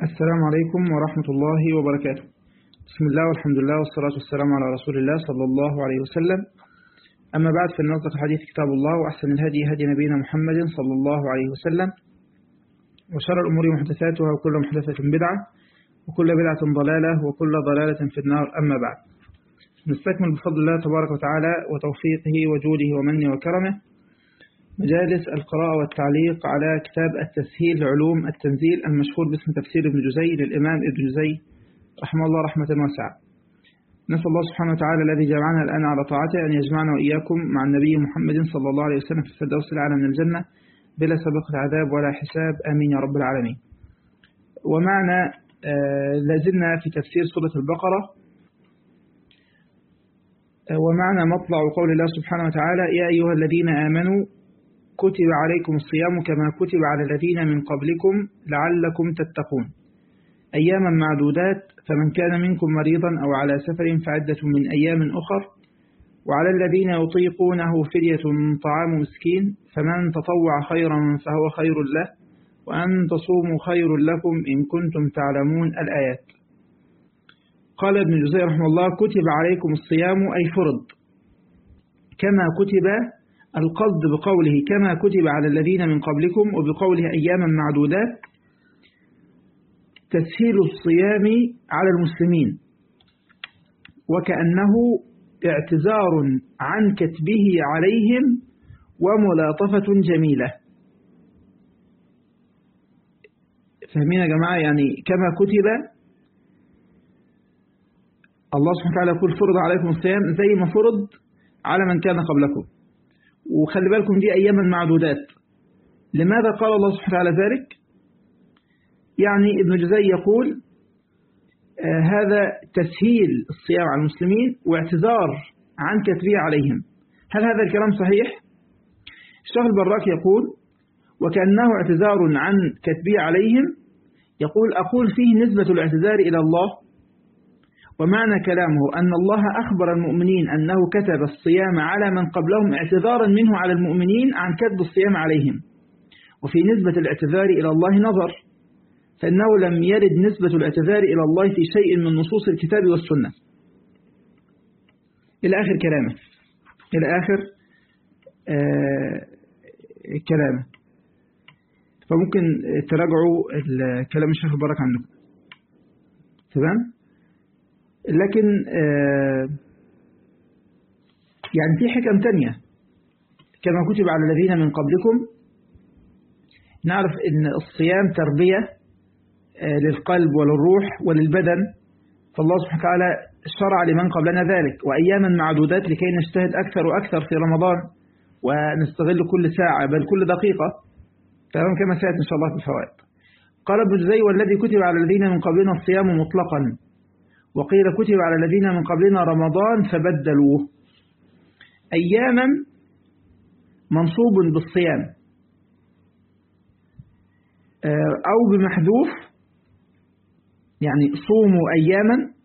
السلام عليكم ورحمة الله وبركاته بسم الله والحمد لله والصلاة والسلام على رسول الله صلى الله عليه وسلم أما بعد فإن أصدق الحديث كتاب الله وأحسن الهدي هدي نبينا محمد صلى الله عليه وسلم وشر الأمور محدثاتها وكل محدثة بدعة وكل بدعة ضلالة وكل ضلالة في النار أما بعد نستكمل بفضل الله تبارك وتعالى وتوفيقه وجوده ومنه وكرمه مجالس القراءة والتعليق على كتاب التسهيل علوم التنزيل المشهور باسم تفسير ابن جزي للإمام ابن جزي رحمه الله رحمة واسعة نسأل الله سبحانه وتعالى الذي جمعنا الآن على طاعته أن يجمعنا وإياكم مع النبي محمد صلى الله عليه وسلم في الفردوس الأعلى من الجنة بلا سابقة عذاب ولا حساب آمين يا رب العالمين ومعنا لازلنا في تفسير سورة البقرة ومعنا مطلع قول الله سبحانه وتعالى يا أيها الذين آمنوا كتب عليكم الصيام كما كتب على الذين من قبلكم لعلكم تتقون أياما معدودات فمن كان منكم مريضا أو على سفر فعدة من أيام أخر وعلى الذين يطيقونه فدية طعام مسكين فمن تطوع خيرا فهو خير له وأن تصوموا خير لكم إن كنتم تعلمون الآيات قال ابن جزي رحمه الله كتب عليكم الصيام أي فرض كما كتب القصد بقوله كما كتب على الذين من قبلكم وبقوله أياما معدودات تسهيل الصيام على المسلمين وكأنه اعتذار عن كتبه عليهم وملاطفة جميلة فاهمين يا جماعة يعني كما كتب الله سبحانه وتعالى يقول فرض عليكم الصيام زي ما فرض على من كان قبلكم وخلي بالكم دي أياما معدودات لماذا قال الله سبحانه وتعالى ذلك يعني ابن جزي يقول آه هذا تسهيل الصيام على المسلمين واعتذار عن كتبه عليهم هل هذا الكلام صحيح؟ الشيخ البراك يقول وكأنه اعتذار عن كتبه عليهم يقول أقول فيه نسبة الاعتذار إلى الله ومعنى كلامه أن الله أخبر المؤمنين أنه كتب الصيام على من قبلهم اعتذارا منه على المؤمنين عن كتب الصيام عليهم وفي نسبة الاعتذار إلى الله نظر فإنه لم يرد نسبة الاعتذار إلى الله في شيء من نصوص الكتاب والسنة إلى آخر كلامه إلى آخر آه كلامه فممكن تراجعوا كلام الشيخ البرك عندكم تمام؟ لكن يعني في حكم تانية كما كتب على الذين من قبلكم نعرف ان الصيام تربية للقلب وللروح وللبدن فالله سبحانه وتعالى شرع لمن قبلنا ذلك وأياما معدودات لكي نجتهد أكثر وأكثر في رمضان ونستغل كل ساعة بل كل دقيقة تمام كما سيأتي إن شاء الله في الفوائد قال ابن جزي والذي كتب على الذين من قبلنا الصيام مطلقا وقيل كتب على الذين من قبلنا رمضان فبدلوه أياما منصوب بالصيام أو بمحذوف يعني صوموا أياما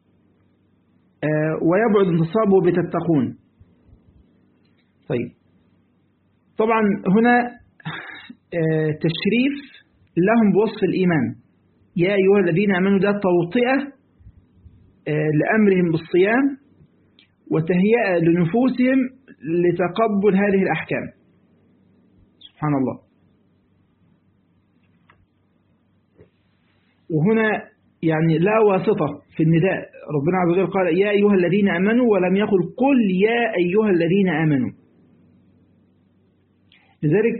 ويبعد انتصابه بتتقون طيب طبعا هنا تشريف لهم بوصف الإيمان يا أيها الذين آمنوا ده توطئة لأمرهم بالصيام وتهيئة لنفوسهم لتقبل هذه الأحكام سبحان الله وهنا يعني لا واسطة في النداء ربنا عز وجل قال يا أيها الذين آمنوا ولم يقل قل يا أيها الذين آمنوا لذلك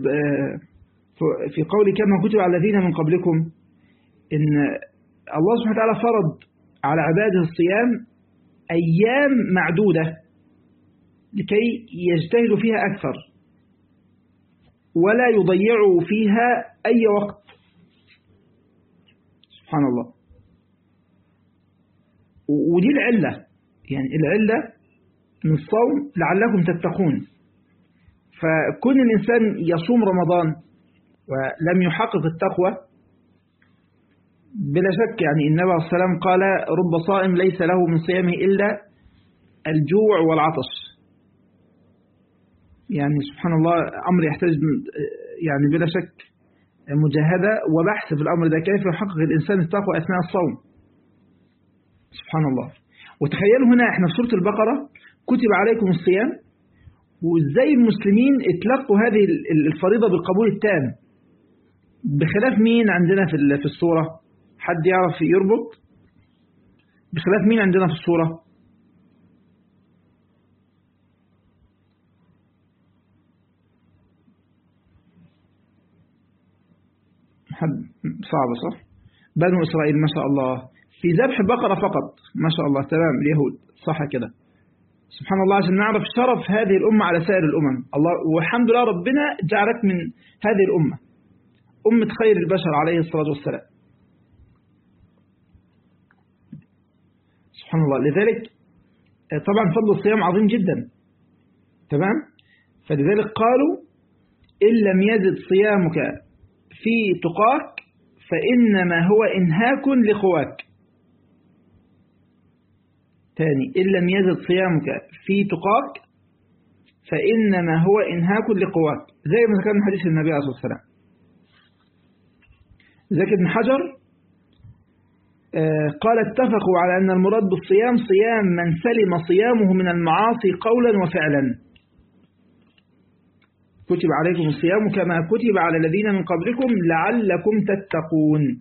في قول كما كتب على الذين من قبلكم إن الله سبحانه وتعالى فرض على عباده الصيام أيام معدودة لكي يجتهدوا فيها أكثر ولا يضيعوا فيها أي وقت سبحان الله ودي العلة يعني العلة من الصوم لعلكم تتقون فكون الإنسان يصوم رمضان ولم يحقق التقوى بلا شك يعني النبي عليه السلام قال رب صائم ليس له من صيامه إلا الجوع والعطش يعني سبحان الله أمر يحتاج يعني بلا شك مجاهدة وبحث في الأمر ده كيف يحقق الإنسان التقوى أثناء الصوم سبحان الله وتخيلوا هنا احنا في سورة البقرة كتب عليكم الصيام وازاي المسلمين اتلقوا هذه الفريضة بالقبول التام بخلاف مين عندنا في في الصورة حد يعرف يربط بخلاف مين عندنا في الصورة حد صعبة صح بنو إسرائيل ما شاء الله في ذبح بقرة فقط ما شاء الله تمام اليهود صح كده سبحان الله عشان نعرف شرف هذه الأمة على سائر الأمم الله والحمد لله ربنا جعلك من هذه الأمة أمة خير البشر عليه الصلاة والسلام سبحان الله لذلك طبعا فضل الصيام عظيم جدا تمام فلذلك قالوا إن لم يزد صيامك في تقاك فإنما هو إنهاك لقواك تاني إن لم يزد صيامك في تقاك فإنما هو إنهاك لقواك زي ما كان حديث النبي عليه الصلاة والسلام زكي بن حجر قال اتفقوا على أن المراد بالصيام صيام من سلم صيامه من المعاصي قولا وفعلا كتب عليكم الصيام كما كتب على الذين من قبلكم لعلكم تتقون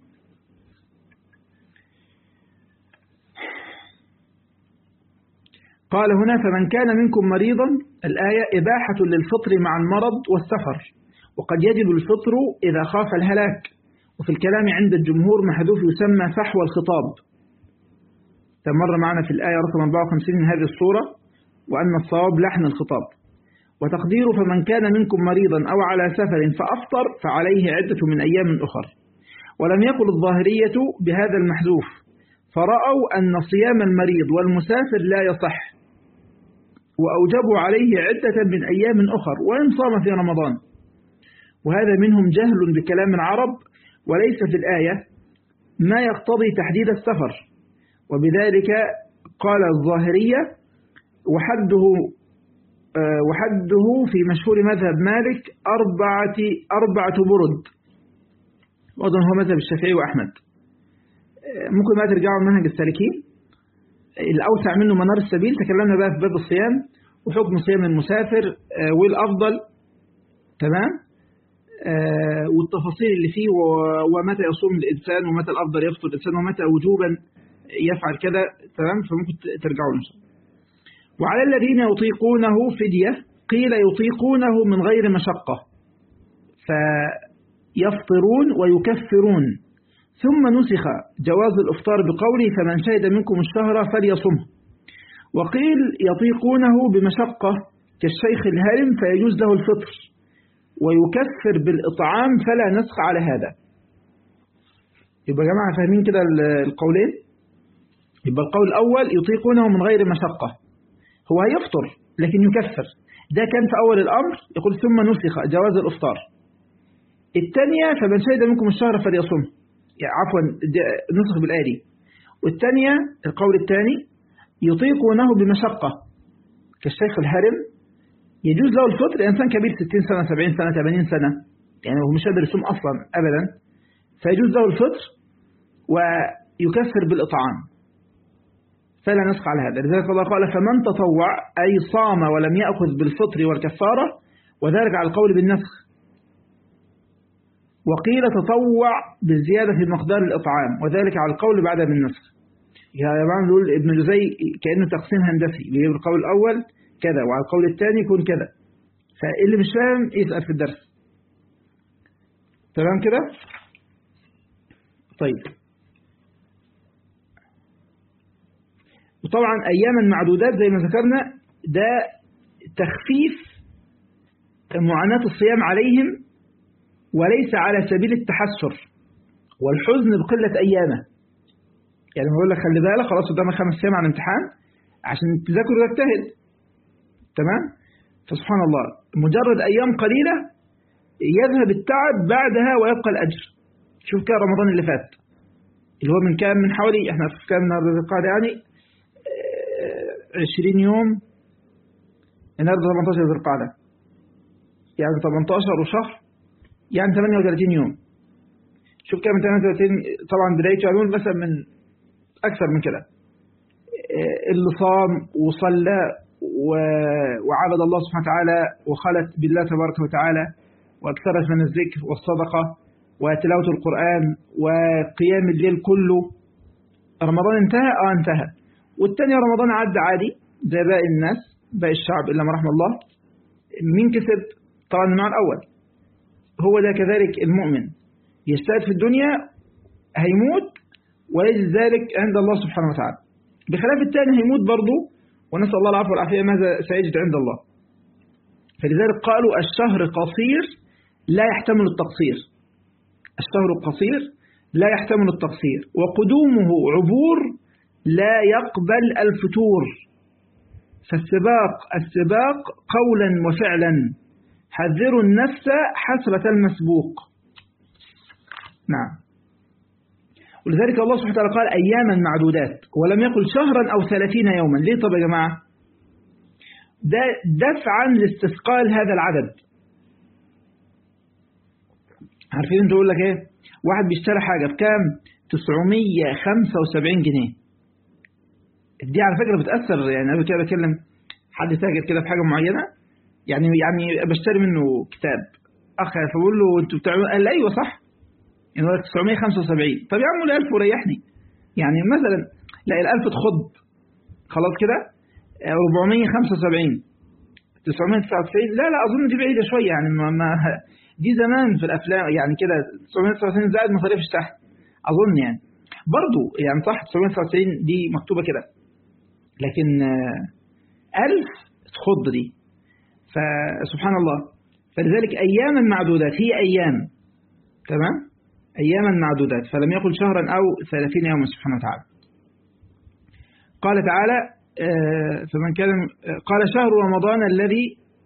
قال هنا فمن كان منكم مريضا الآية إباحة للفطر مع المرض والسفر وقد يجب الفطر إذا خاف الهلاك وفي الكلام عند الجمهور محذوف يسمى فحوى الخطاب تمر معنا في الآية رقم 54 من هذه الصورة وأن الصواب لحن الخطاب وتقدير فمن كان منكم مريضا أو على سفر فأفطر فعليه عدة من أيام أخر ولم يقل الظاهرية بهذا المحذوف فرأوا أن صيام المريض والمسافر لا يصح وأوجبوا عليه عدة من أيام أخر وإن صام في رمضان وهذا منهم جهل بكلام العرب وليس في الآية ما يقتضي تحديد السفر وبذلك قال الظاهرية وحده وحده في مشهور مذهب مالك أربعة, أربعة برد وأظن هو مذهب الشافعي وأحمد ممكن ما ترجعوا منهج السالكين الأوسع منه منار السبيل تكلمنا بقى في باب الصيام وحكم صيام المسافر والأفضل تمام والتفاصيل اللي فيه ومتى يصوم الإنسان ومتى الأفضل يفطر الإنسان ومتى وجوبا يفعل كذا تمام فممكن ترجعوا إن شاء الله وعلى الذين يطيقونه فدية قيل يطيقونه من غير مشقة فيفطرون ويكفرون ثم نسخ جواز الإفطار بقوله فمن شهد منكم الشهر فليصمه وقيل يطيقونه بمشقة كالشيخ الهرم فيجوز له الفطر ويكفر بالإطعام فلا نسخ على هذا يبقى جماعة فاهمين كده القولين يبقى القول الأول يطيقونه من غير مشقة هو هيفطر لكن يكفر ده كان في أول الأمر يقول ثم نسخ جواز الإفطار الثانية فمن شهد منكم الشهر فليصمه يعني عفوا نسخ بالآية دي والثانية القول الثاني يطيقونه بمشقة كالشيخ الهرم يجوز له الفطر إنسان كبير 60 سنة 70 سنة 80 سنة يعني هو مش قادر يصوم أصلا أبدا فيجوز له الفطر ويكفر بالإطعام فلا نسخ على هذا لذلك الله قال فمن تطوع أي صام ولم يأخذ بالفطر والكفارة وذلك على القول بالنسخ وقيل تطوع بالزيادة في مقدار الإطعام وذلك على القول بعد بالنسخ يا جماعة نقول ابن جزي كأنه تقسيم هندسي بيجيب القول الأول كذا وعلى القول الثاني يكون كذا فاللي مش فاهم يسأل في الدرس تمام كده طيب وطبعا أياما معدودات زي ما ذكرنا ده تخفيف معاناة الصيام عليهم وليس على سبيل التحسر والحزن بقلة أيامه يعني بقول لك خلي بالك خلاص قدامك خمس أيام على الامتحان عشان تذاكر وتجتهد تمام فسبحان الله مجرد أيام قليلة يذهب التعب بعدها ويبقى الأجر شوف كده رمضان اللي فات اللي هو من كام من حوالي احنا في كام النهارده ذي القعدة يعني 20 يوم النهارده 18 ذي القعدة يعني 18 وشهر يعني 38 يوم شوف كام 38 طبعا بدايته هنقول مثلا من أكثر من كده اللي صام وصلى وعبد الله سبحانه وتعالى وخلت بالله تبارك وتعالى واكثرت من الذكر والصدقة وتلاوة القرآن وقيام الليل كله رمضان انتهى اه انتهى والتاني رمضان عدى عادي زي باقي الناس باقي الشعب إلا ما رحم الله مين كسب طبعا مع الأول هو ده كذلك المؤمن يجتهد في الدنيا هيموت ويجد ذلك عند الله سبحانه وتعالى بخلاف الثاني هيموت برضه ونسأل الله العفو والعافية ماذا سيجد عند الله فلذلك قالوا الشهر قصير لا يحتمل التقصير الشهر القصير لا يحتمل التقصير وقدومه عبور لا يقبل الفتور فالسباق السباق قولا وفعلا حذروا النفس حسرة المسبوق نعم ولذلك الله سبحانه وتعالى قال أياما معدودات ولم يقل شهرا أو ثلاثين يوما ليه طب يا جماعة ده دفعا لاستثقال هذا العدد عارفين انت اقول لك ايه واحد بيشتري حاجة بكام 975 جنيه دي على فكرة بتأثر يعني أنا كده بكلم حد تاجر كده في حاجة معينة يعني يعني بشتري منه كتاب أخ فبقول له أنتوا بتعملوا قال أيوه صح يعني 975 طب يا عم ال 1000 وريحني يعني مثلا لا ال 1000 تخض خلاص كده 475 999 لا لا أظن دي بعيدة شوية يعني ما, ما دي زمان في الأفلام يعني كده 999 زائد مصاريف الشحن أظن يعني برضو يعني صح 999 دي مكتوبة كده لكن 1000 تخض دي فسبحان الله فلذلك أياما معدودات هي أيام تمام أياما معدودات فلم يقل شهرا أو ثلاثين يوما سبحانه وتعالى قال تعالى فمن كان قال شهر رمضان الذي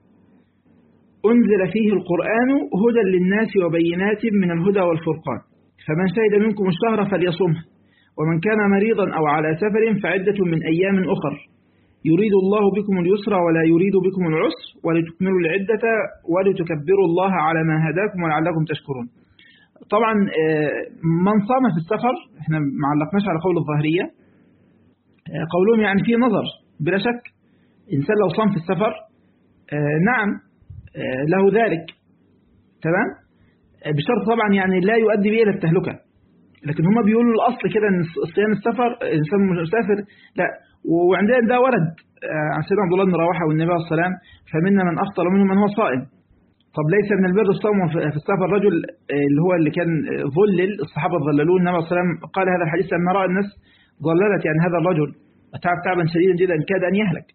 أنزل فيه القرآن هدى للناس وبينات من الهدى والفرقان فمن شهد منكم الشهر فليصمه ومن كان مريضا أو على سفر فعدة من أيام أخر يريد الله بكم اليسر ولا يريد بكم العسر ولتكملوا العدة ولتكبروا الله على ما هداكم ولعلكم تشكرون طبعا من صام في السفر احنا ما علقناش على قول الظاهرية قولهم يعني في نظر بلا شك إنسان لو صام في السفر نعم له ذلك تمام بشرط طبعا يعني لا يؤدي به إلى التهلكة لكن هم بيقولوا الأصل كده أن صيام السفر إنسان مسافر لا وعندنا ده ورد عن سيدنا عبد الله بن رواحة والنبي عليه السلام فمنا من أفطر ومنهم من هو صائم طب ليس من البر الصوم في السفر الرجل اللي هو اللي كان ظلل الصحابة ظللوه النبي عليه السلام قال هذا الحديث لما رأى الناس ظللت يعني هذا الرجل تعب تعبا شديدا جدا كاد أن يهلك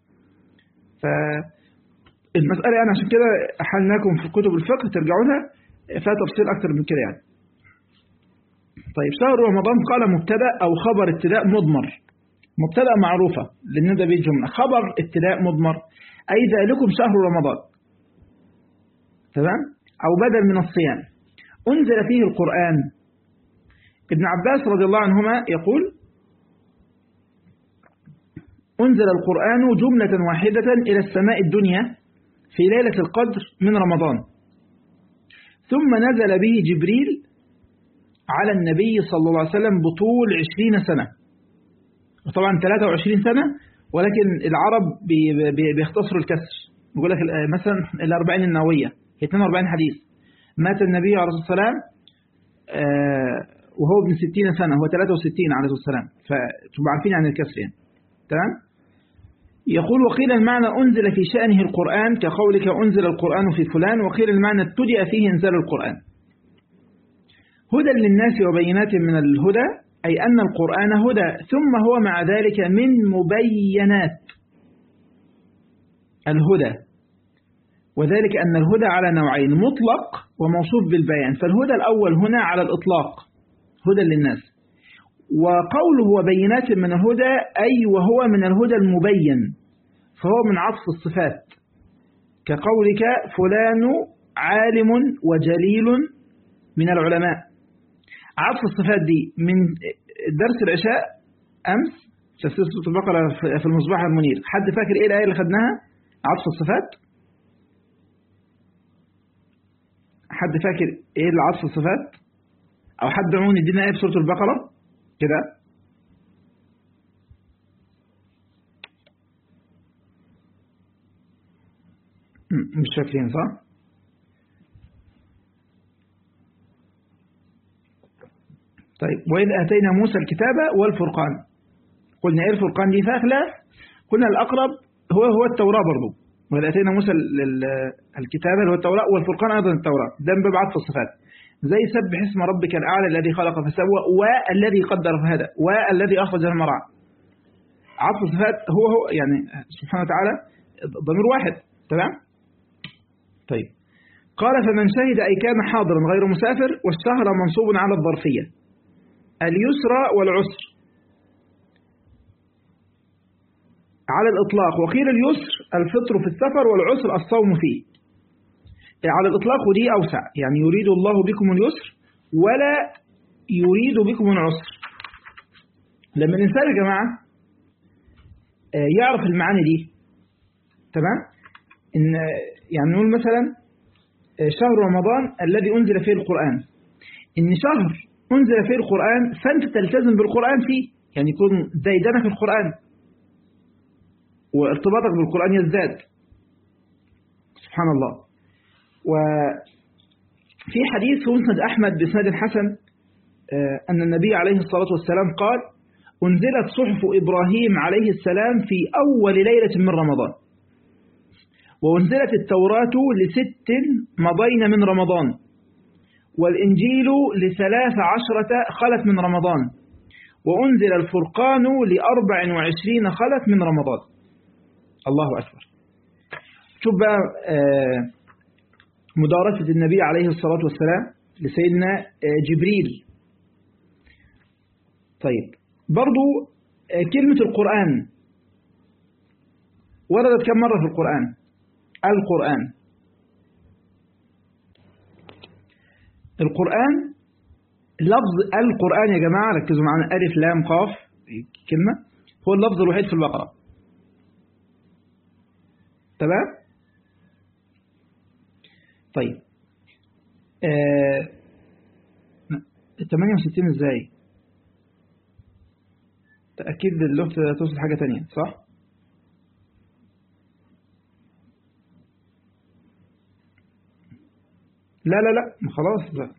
فالمسألة يعني عشان كده أحلناكم في كتب الفقه ترجعوا لها فيها تفصيل أكثر من كده يعني طيب شهر رمضان قال مبتدا أو خبر ابتداء مضمر مبتدا معروفة لأن ده جملة خبر ابتداء مضمر أي ذلكم شهر رمضان تمام أو بدل من الصيام أنزل فيه القرآن ابن عباس رضي الله عنهما يقول أنزل القرآن جملة واحدة إلى السماء الدنيا في ليلة القدر من رمضان ثم نزل به جبريل على النبي صلى الله عليه وسلم بطول عشرين سنة وطبعا 23 سنة ولكن العرب بيختصروا الكسر يقول لك مثلا الأربعين النووية 42 حديث مات النبي عليه الصلاة والسلام وهو ابن 60 سنة هو 63 عليه الصلاة والسلام فتبقى عارفين عن الكسر يعني تمام يقول وقيل المعنى أنزل في شأنه القرآن كقولك أنزل القرآن في فلان وقيل المعنى ابتدأ فيه انزال القرآن هدى للناس وبينات من الهدى أي أن القرآن هدى ثم هو مع ذلك من مبينات الهدى وذلك أن الهدى على نوعين مطلق وموصوف بالبيان فالهدى الأول هنا على الإطلاق هدى للناس وقوله وبينات من الهدى أي وهو من الهدى المبين فهو من عطف الصفات كقولك فلان عالم وجليل من العلماء عطف الصفات دي من درس العشاء أمس تفسير سورة البقرة في المصباح المنير حد فاكر إيه الآية اللي خدناها عطف الصفات حد فاكر إيه العطف الصفات أو حد عموما يدينا آية في سورة البقرة كده مش فاكرين صح؟ طيب وإذ آتينا موسى الكتاب والفرقان قلنا إيه الفرقان دي فيها خلاف قلنا الأقرب هو هو التوراة برضو وإذ آتينا موسى الكتاب اللي هو التوراة والفرقان أيضا التوراة ده من باب عطف الصفات زي سبح اسم ربك الأعلى الذي خلق فسوى والذي قدر فهدى والذي أخرج المرعى عطف الصفات هو هو يعني سبحانه وتعالى ضمير واحد تمام طيب قال فمن شهد أي كان حاضرا غير مسافر والشهر منصوب على الظرفية اليسرى والعسر على الإطلاق وقيل اليسر الفطر في السفر والعسر الصوم فيه على الإطلاق ودي أوسع يعني يريد الله بكم اليسر ولا يريد بكم العسر لما الإنسان يا جماعة يعرف المعاني دي تمام إن يعني نقول مثلا شهر رمضان الذي أنزل فيه القرآن إن شهر أنزل فيه القرآن فأنت تلتزم بالقرآن فيه يعني يكون ديدنة في القرآن وارتباطك بالقرآن يزداد سبحان الله وفي حديث في مسند أحمد بسند حسن أن النبي عليه الصلاة والسلام قال أنزلت صحف إبراهيم عليه السلام في أول ليلة من رمضان وأنزلت التوراة لست مضين من رمضان والإنجيل لثلاث عشرة خلت من رمضان وأنزل الفرقان لأربع وعشرين خلت من رمضان الله أكبر شوف بقى مدارسة النبي عليه الصلاة والسلام لسيدنا جبريل طيب برضو كلمة القرآن وردت كم مرة في القرآن القرآن القرآن لفظ القرآن يا جماعة ركزوا معنا ألف لام قاف كلمة هو اللفظ الوحيد في البقرة تمام طيب آه 68 ازاي تأكيد اللغة توصل حاجة تانية صح لا لا لا خلاص لا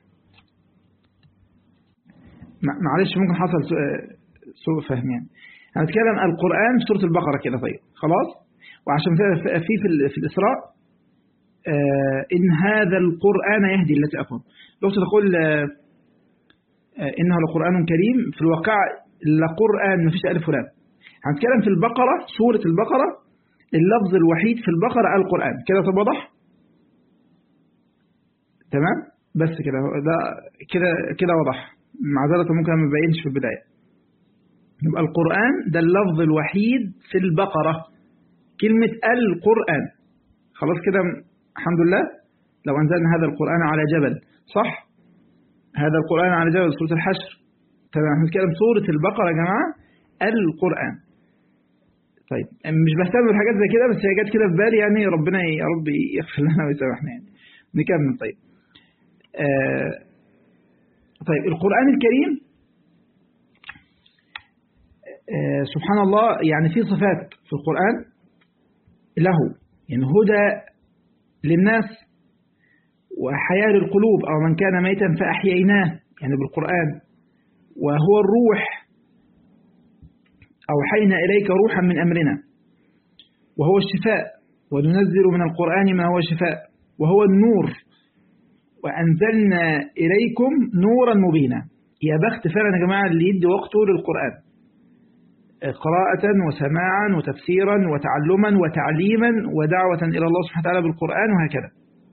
معلش ممكن حصل سوء فهم يعني هنتكلم القرآن في سورة البقرة كده طيب خلاص وعشان في في, في الإسراء آه إن هذا القرآن يهدي التي أقول لو تقول آه إنه لقرآن كريم في الواقع لقرآن ما فيش ألف ولام هنتكلم في البقرة سورة البقرة اللفظ الوحيد في البقرة القرآن كده طب واضح تمام بس كده ده كده كده واضح معذرة ممكن ما بينش في البداية يبقى القرآن ده اللفظ الوحيد في البقرة كلمة القرآن خلاص كده الحمد لله لو أنزلنا هذا القرآن على جبل صح هذا القرآن على جبل سورة الحشر تمام هنتكلم سورة البقرة يا جماعة القرآن طيب مش بهتم بالحاجات زي كده بس هي جت كده في بالي يعني ربنا يا رب يغفر لنا ويسامحنا يعني نكمل طيب آه طيب القرآن الكريم آه سبحان الله يعني في صفات في القرآن له يعني هدى للناس وحياة للقلوب أو من كان ميتا فأحييناه يعني بالقرآن وهو الروح أوحينا إليك روحا من أمرنا وهو الشفاء وننزل من القرآن ما هو شفاء وهو النور وأنزلنا إليكم نورا مبينا يا بخت فعلا يا جماعة اللي يدي وقته للقرآن قراءة وسماعا وتفسيرا وتعلما وتعليما ودعوة إلى الله سبحانه وتعالى بالقرآن وهكذا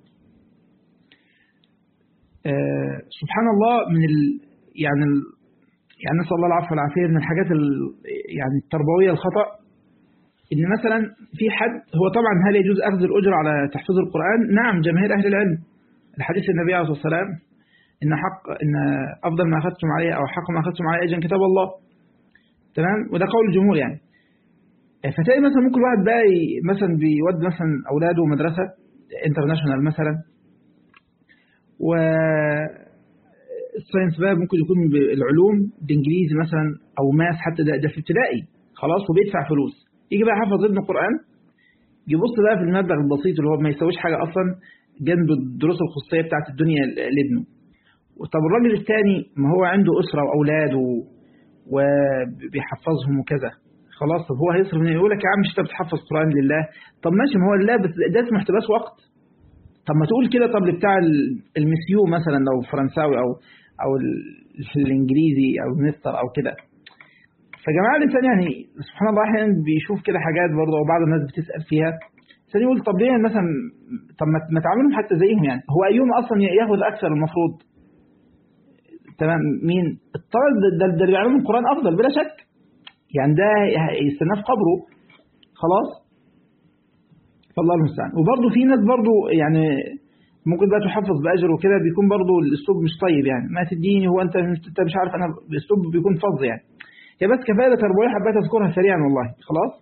أه سبحان الله من ال يعني ال يعني نسأل الله العفو والعافية من الحاجات ال يعني التربوية الخطأ إن مثلا في حد هو طبعا هل يجوز أخذ الأجر على تحفيظ القرآن نعم جماهير أهل العلم الحديث النبي عليه الصلاة والسلام إن حق إن أفضل ما أخذتم عليه أو حق ما أخذتم عليه أجرا كتاب الله تمام وده قول الجمهور يعني فتلاقي مثلا ممكن واحد بقى مثلا بيود مثلا أولاده مدرسة انترناشونال مثلا و الساينس بقى ممكن يكون بالعلوم بانجليزي مثلا او ماس حتى ده, ده في ابتدائي خلاص وبيدفع فلوس يجي بقى حافظ ابن القرآن يبص بقى في المبلغ البسيط اللي هو ما يسويش حاجة أصلا جنب الدروس الخصوصية بتاعت الدنيا لابنه طب الراجل الثاني ما هو عنده أسرة وأولاد وبيحفظهم وكذا خلاص طب هو هيصرف منين يقول لك يا عم مش انت بتحفظ قرآن لله طب ماشي ما هو لله بس ده اسمه احتباس وقت طب ما تقول كده طب بتاع المسيو مثلا لو فرنساوي أو أو الإنجليزي أو مستر أو كده فجماعة الإنسان يعني سبحان الله أحيانا بيشوف كده حاجات برضه وبعض الناس بتسأل فيها الإنسان يقول طب ليه مثلا طب ما تعاملهم حتى زيهم يعني هو أيهم أصلا ياخذ أكثر المفروض تمام مين الطالب ده, ده اللي بيعلمهم القرآن أفضل بلا شك يعني ده يستناه في قبره خلاص فالله المستعان وبرضه في ناس برضه يعني ممكن بقى تحفظ بأجر وكده بيكون برضه الأسلوب مش طيب يعني ما تديني هو أنت أنت مش عارف أنا الأسلوب بيكون فظ يعني هي بس كفاية تربوية حبيت أذكرها سريعا والله خلاص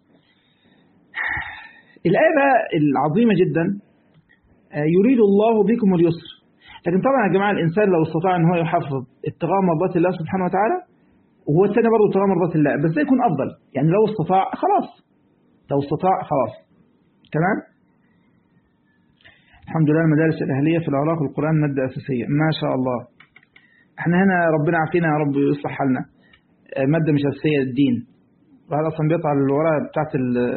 الآية بقى العظيمة جدا يريد الله بكم اليسر لكن طبعا يا جماعة الإنسان لو استطاع أن هو يحفظ ابتغاء مرضات الله سبحانه وتعالى وهو الثاني برضه ابتغاء مرضات الله بس ده يكون أفضل يعني لو استطاع خلاص لو استطاع خلاص تمام الحمد لله المدارس الأهلية في العراق القرآن مادة أساسية ما شاء الله احنا هنا ربنا عافينا يا رب ويصلح حالنا مادة مش أساسية الدين وهذا أصلا بيطلع الورقة بتاعت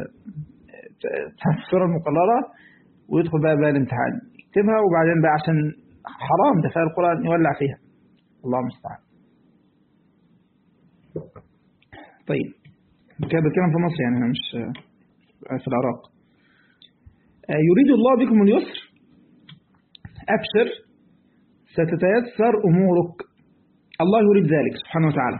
الصورة المقررة ويدخل بقى بقى الامتحان يكتبها وبعدين بقى عشان حرام ده فيها القرآن يولع فيها الله المستعان طيب كده بتكلم في مصر يعني أنا مش في العراق يريد الله بكم اليسر أبشر ستتيسر أمورك الله يريد ذلك سبحانه وتعالى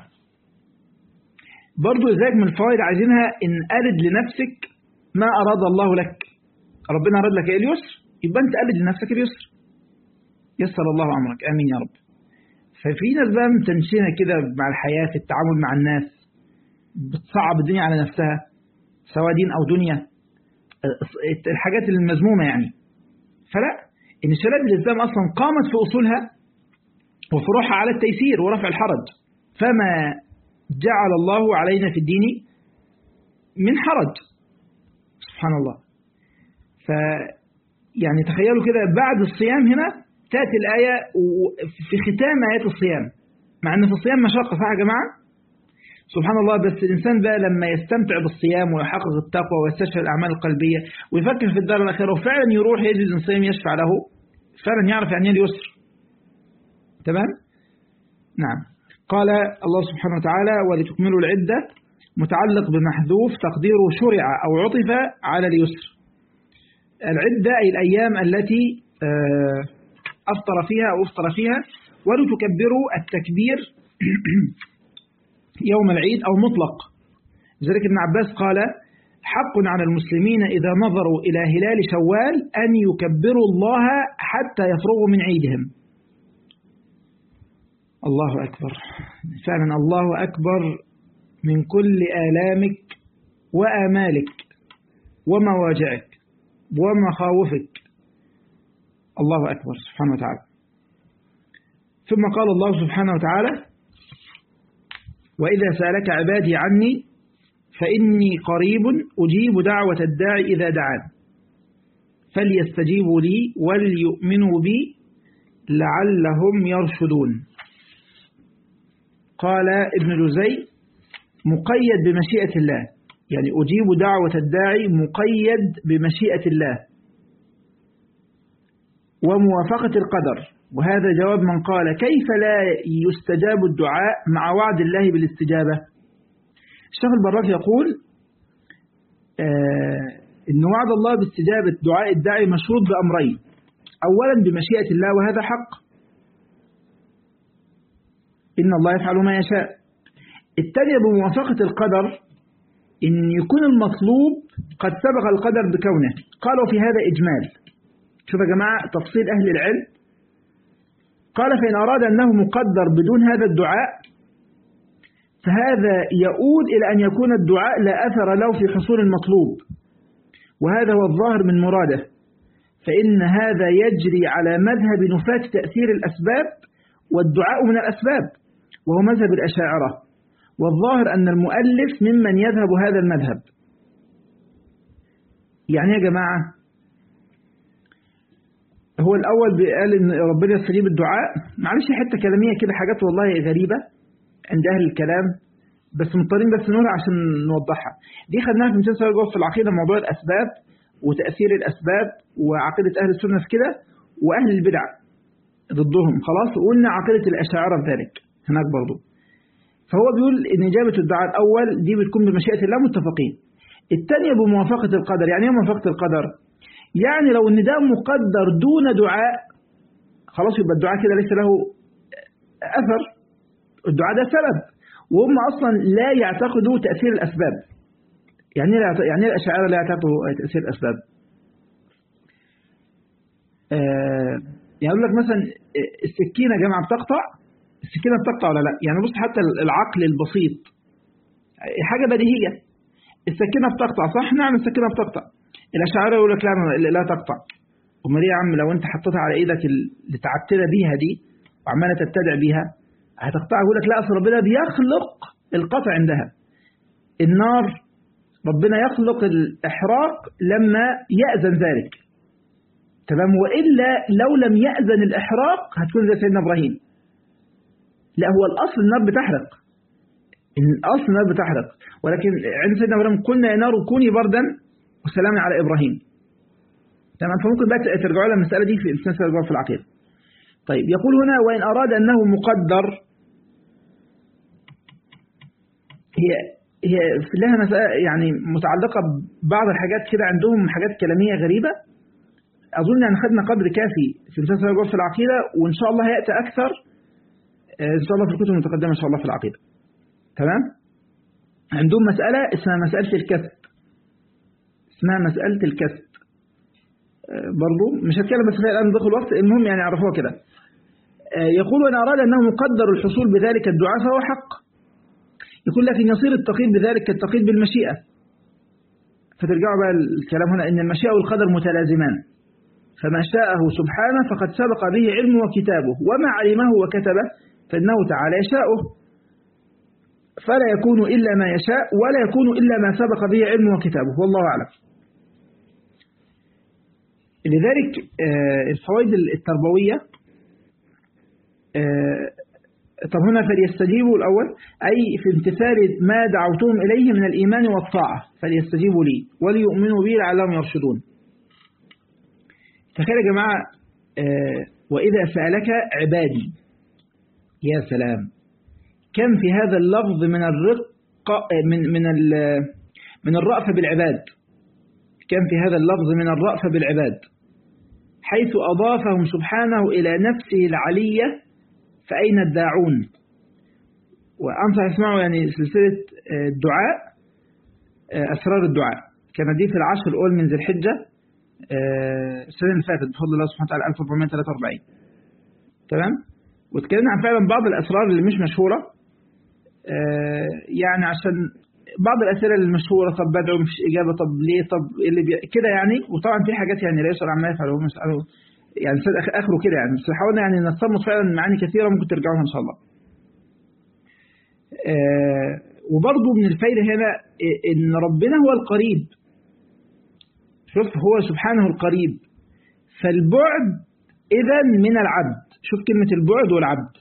برضو ذلك من الفوائد عايزينها إن أرد لنفسك ما أراد الله لك ربنا أراد لك اليسر يبقى أنت أرد لنفسك اليسر يسر الله أمرك آمين يا رب ففي ناس بقى متنشنة كده مع الحياة في التعامل مع الناس بتصعب الدنيا على نفسها سواء دين أو دنيا الحاجات المذمومة يعني فلا إن شرائع الإسلام أصلا قامت في أصولها وفروعها على التيسير ورفع الحرج فما جعل الله علينا في الدين من حرج سبحان الله ف يعني تخيلوا كده بعد الصيام هنا تأتي الآية في ختام آيات الصيام مع أن في الصيام مشقة صح يا جماعة سبحان الله بس الإنسان بقى لما يستمتع بالصيام ويحقق التقوى ويستشفى الأعمال القلبية ويفكر في الدار الأخيرة وفعلا يروح يجد الصيام يشفع له فعلا يعرف يعني اليسر تمام نعم قال الله سبحانه وتعالى ولتكملوا العدة متعلق بمحذوف تقديره شرع أو عطف على اليسر العدة أي الأيام التي أفطر فيها أو أفطر فيها ولتكبروا التكبير يوم العيد أو مطلق لذلك ابن عباس قال حق على المسلمين إذا نظروا إلى هلال شوال أن يكبروا الله حتى يفرغوا من عيدهم الله أكبر فعلا الله أكبر من كل آلامك وآمالك ومواجعك ومخاوفك الله أكبر سبحانه وتعالى ثم قال الله سبحانه وتعالى وإذا سألك عبادي عني فإني قريب أجيب دعوة الداعي إذا دعان فليستجيبوا لي وليؤمنوا بي لعلهم يرشدون قال ابن جزي مقيد بمشيئة الله يعني أجيب دعوة الداعي مقيد بمشيئة الله وموافقة القدر وهذا جواب من قال كيف لا يستجاب الدعاء مع وعد الله بالاستجابة الشيخ البراك يقول آه إن وعد الله باستجابة دعاء الداعي مشروط بأمرين أولا بمشيئة الله وهذا حق إن الله يفعل ما يشاء الثانية بموافقة القدر إن يكون المطلوب قد سبق القدر بكونه قالوا في هذا إجمال شوف يا جماعة تفصيل أهل العلم قال فإن أراد أنه مقدر بدون هذا الدعاء فهذا يؤود إلى أن يكون الدعاء لا أثر له في حصول المطلوب وهذا هو الظاهر من مراده فإن هذا يجري على مذهب نفاة تأثير الأسباب والدعاء من الأسباب وهو مذهب الأشاعرة والظاهر أن المؤلف ممن يذهب هذا المذهب يعني يا جماعة هو الأول قال إن ربنا يستجيب الدعاء معلش حتة كلامية كده حاجات والله غريبة عند أهل الكلام بس مضطرين بس نقولها عشان نوضحها دي خدناها في مثال سؤال في العقيدة موضوع الأسباب وتأثير الأسباب وعقيدة أهل السنة في كده وأهل البدع ضدهم خلاص وقلنا عقيدة الأشاعرة في ذلك هناك برضو فهو بيقول إن إجابة الدعاء الأول دي بتكون بمشيئة الله متفقين الثانية بموافقة القدر يعني ايه موافقة القدر يعني لو ان ده مقدر دون دعاء خلاص يبقى الدعاء كده ليس له أثر الدعاء ده سبب وهم أصلا لا يعتقدوا تأثير الأسباب يعني يعني الأشاعرة لا يعتقدوا تأثير الأسباب آه يعني يقول لك مثلا السكينة يا جماعة بتقطع السكينة بتقطع ولا لا يعني بص حتى العقل البسيط حاجة بديهية السكينة بتقطع صح نعم السكينة بتقطع الأشاعرة يقول لك لا لا تقطع امال يا عم لو انت حطيتها على ايدك اللي تعتلى بيها دي وعماله تبتدع بيها هتقطعها يقول لك لا اصل ربنا بيخلق القطع عندها النار ربنا يخلق الإحراق لما يأذن ذلك تمام وإلا لو لم يأذن الإحراق هتكون زي سيدنا إبراهيم لا هو الأصل النار بتحرق الأصل النار بتحرق ولكن عند سيدنا إبراهيم قلنا يا نار كوني بردا وسلام على إبراهيم تمام فممكن بقى ترجعوا لها المسألة دي في السنة في العقيدة طيب يقول هنا وإن أراد أنه مقدر هي هي لها مسألة يعني متعلقة ببعض الحاجات كده عندهم حاجات كلامية غريبة أظن أن خدنا قدر كافي في مسلسل الجواب في العقيدة وإن شاء الله هيأتي أكثر إن شاء الله في الكتب المتقدمة إن شاء الله في العقيدة تمام عندهم مسألة اسمها مسألة الكسب اسمها مسألة الكسب برضو مش هتكلم بس فيها الآن ندخل الوقت المهم يعني عرفوها كده يقول وإن أراد أنه مقدر الحصول بذلك الدعاء فهو حق يقول لكن يصير التقييد بذلك كالتقييد بالمشيئة فترجعوا بقى الكلام هنا إن المشيئة والقدر متلازمان فما شاءه سبحانه فقد سبق به علمه وكتابه وما علمه وكتبه فإنه تعالى يشاءه فلا يكون إلا ما يشاء ولا يكون إلا ما سبق به علمه وكتابه والله أعلم لذلك الفوائد التربوية طب هنا فليستجيبوا الأول أي في امتثال ما دعوتهم إليه من الإيمان والطاعة فليستجيبوا لي وليؤمنوا بي لعلهم يرشدون تخيل يا جماعة وإذا سألك عبادي يا سلام كم في هذا اللفظ من الرق من من من الرأفة بالعباد كم في هذا اللفظ من الرأفة بالعباد حيث أضافهم سبحانه إلى نفسه العلية فأين الداعون وأنصح اسمعوا يعني سلسلة الدعاء أسرار الدعاء كانت دي في العشر الأول من ذي الحجة السنة اللي فاتت بفضل الله سبحانه وتعالى 1443 تمام واتكلمنا عن فعلا بعض الأسرار اللي مش مشهورة يعني عشان بعض الأسئلة المشهورة طب بدعو مفيش إجابة طب ليه طب اللي بي... كده يعني وطبعا في حاجات يعني لا يسأل عما يفعل وهم يسألوا يعني آخره كده يعني بس حاولنا يعني نستمر فعلا معاني كثيرة ممكن ترجعوها إن شاء الله آه وبرضه من الفايدة هنا إن ربنا هو القريب شوف هو سبحانه القريب فالبعد إذا من العبد شوف كلمة البعد والعبد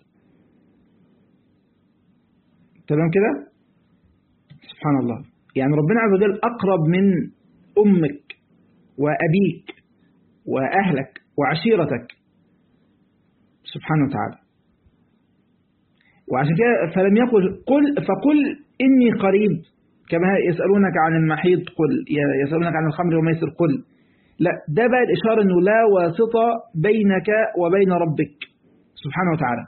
تمام كده سبحان الله يعني ربنا عز وجل أقرب من أمك وأبيك وأهلك وعشيرتك سبحانه وتعالى وعشان كده فلم يقل قل فقل إني قريب كما يسألونك عن المحيط قل يسألونك عن الخمر وميسر قل لا ده بقى الإشارة أنه لا واسطة بينك وبين ربك سبحانه وتعالى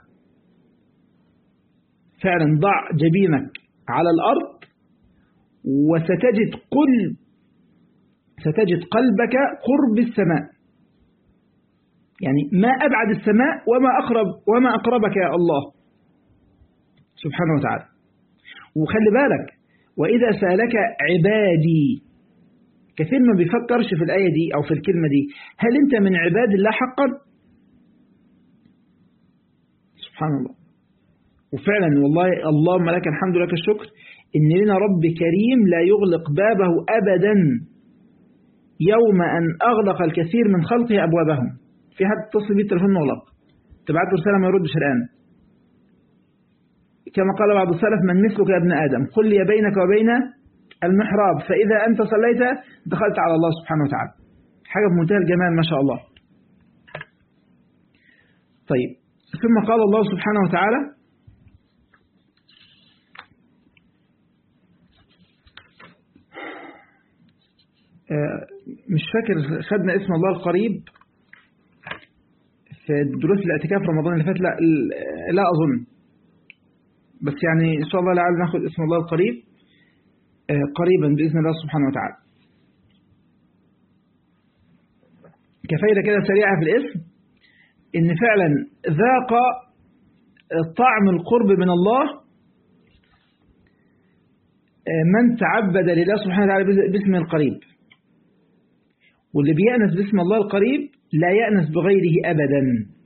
فعلا ضع جبينك على الأرض وستجد قل ستجد قلبك قرب السماء يعني ما أبعد السماء وما أقرب وما أقربك يا الله سبحانه وتعالى وخلي بالك وإذا سألك عبادي كثير ما بيفكرش في الآية دي أو في الكلمة دي هل أنت من عباد الله حقا سبحان الله وفعلا والله اللهم لك الحمد لك الشكر إن لنا رب كريم لا يغلق بابه أبدا يوم أن أغلق الكثير من خلقه أبوابهم في حد اتصل بيه التليفون مغلق تبعت له رسالة ما يردش الآن كما قال بعض السلف من مثلك يا ابن آدم قل لي بينك وبين المحراب فإذا أنت صليت دخلت على الله سبحانه وتعالى حاجة بمنتهى الجمال ما شاء الله طيب ثم قال الله سبحانه وتعالى مش فاكر خدنا اسم الله القريب في دروس الاعتكاف رمضان اللي فات لا لا أظن بس يعني إن شاء الله لعل ناخد اسم الله القريب قريبا بإذن الله سبحانه وتعالى كفايدة كده سريعة في الاسم إن فعلا ذاق طعم القرب من الله من تعبد لله سبحانه وتعالى باسم القريب واللي بيأنس باسم الله القريب لا يأنس بغيره أبدا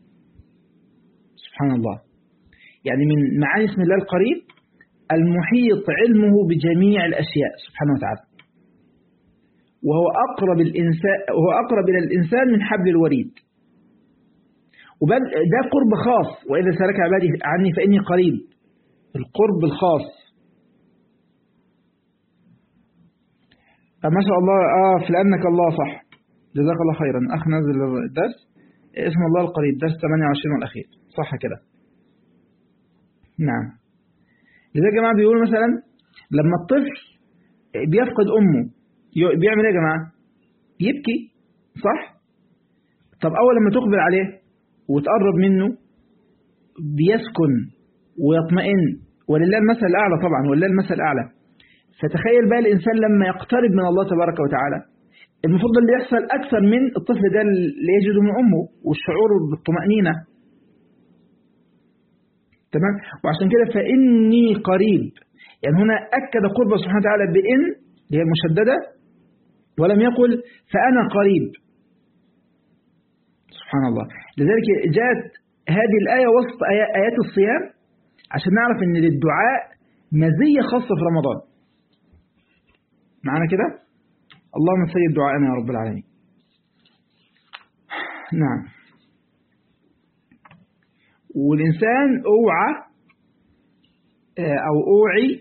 سبحان الله يعني من معاني اسم الله القريب المحيط علمه بجميع الأشياء سبحانه وتعالى وهو أقرب الإنسان وهو أقرب إلى الإنسان من حبل الوريد وبل ده قرب خاص وإذا سألك عبادي عني فإني قريب القرب الخاص ما شاء الله آه فلأنك الله صح جزاك الله خيرا أخ نزل الدرس اسم الله القريب درس 28 والأخير صح كده نعم لذلك يا جماعة بيقولوا مثلا لما الطفل بيفقد أمه بيعمل ايه يا جماعة يبكي صح طب أول لما تقبل عليه وتقرب منه بيسكن ويطمئن ولله المثل الأعلى طبعا ولله المثل الأعلى فتخيل بقى الإنسان لما يقترب من الله تبارك وتعالى المفروض اللي يحصل أكثر من الطفل ده اللي يجده من أمه والشعور بالطمأنينة تمام وعشان كده فإني قريب يعني هنا أكد قربه سبحانه وتعالى بإن اللي هي المشددة ولم يقل فأنا قريب سبحان الله لذلك جاءت هذه الآية وسط آيات الصيام عشان نعرف أن للدعاء مزية خاصة في رمضان معنا كده اللهم سيد دعائنا يا رب العالمين نعم والإنسان أوعى أو أوعي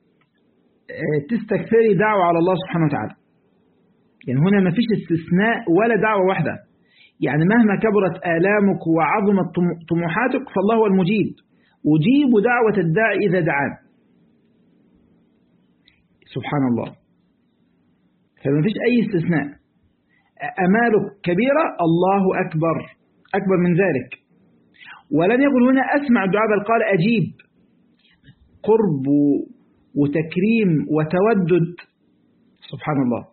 تستكثري دعوة على الله سبحانه وتعالى يعني هنا ما فيش استثناء ولا دعوة واحدة يعني مهما كبرت آلامك وعظمت طموحاتك فالله هو المجيب أجيب دعوة الداعي إذا دعان سبحان الله فما فيش أي استثناء أمالك كبيرة الله أكبر أكبر من ذلك ولم يقل هنا أسمع الدعاء بل قال أجيب قرب وتكريم وتودد سبحان الله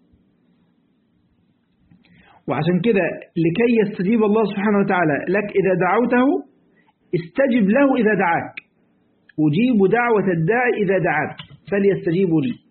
وعشان كده لكي يستجيب الله سبحانه وتعالى لك إذا دعوته استجب له إذا دعاك أجيب دعوة الداعي إذا دعاك فليستجيبوا لي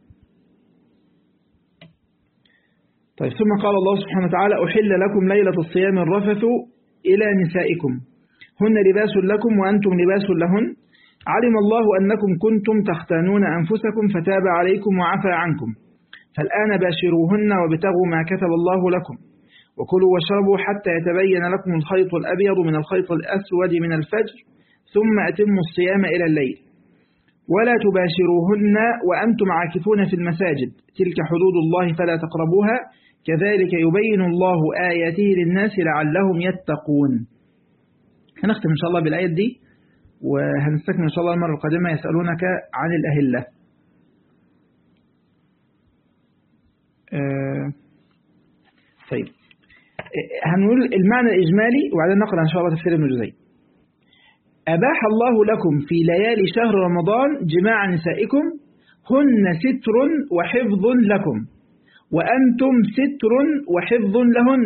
طيب ثم قال الله سبحانه وتعالى أحل لكم ليلة الصيام الرفث إلى نسائكم هن لباس لكم وأنتم لباس لهن علم الله أنكم كنتم تختانون أنفسكم فتاب عليكم وعفى عنكم فالآن باشروهن وابتغوا ما كتب الله لكم وكلوا واشربوا حتى يتبين لكم الخيط الأبيض من الخيط الأسود من الفجر ثم أتموا الصيام إلى الليل ولا تباشروهن وأنتم عاكفون في المساجد تلك حدود الله فلا تقربوها كذلك يبين الله آياته للناس لعلهم يتقون هنختم إن شاء الله بالآيات دي وهنستكمل إن شاء الله المرة القادمة يسألونك عن الأهلة آه طيب هنقول المعنى الإجمالي وبعدين نقرأ إن شاء الله تفسير ابن جزي أباح الله لكم في ليالي شهر رمضان جماع نسائكم هن ستر وحفظ لكم وأنتم ستر وحفظ لهن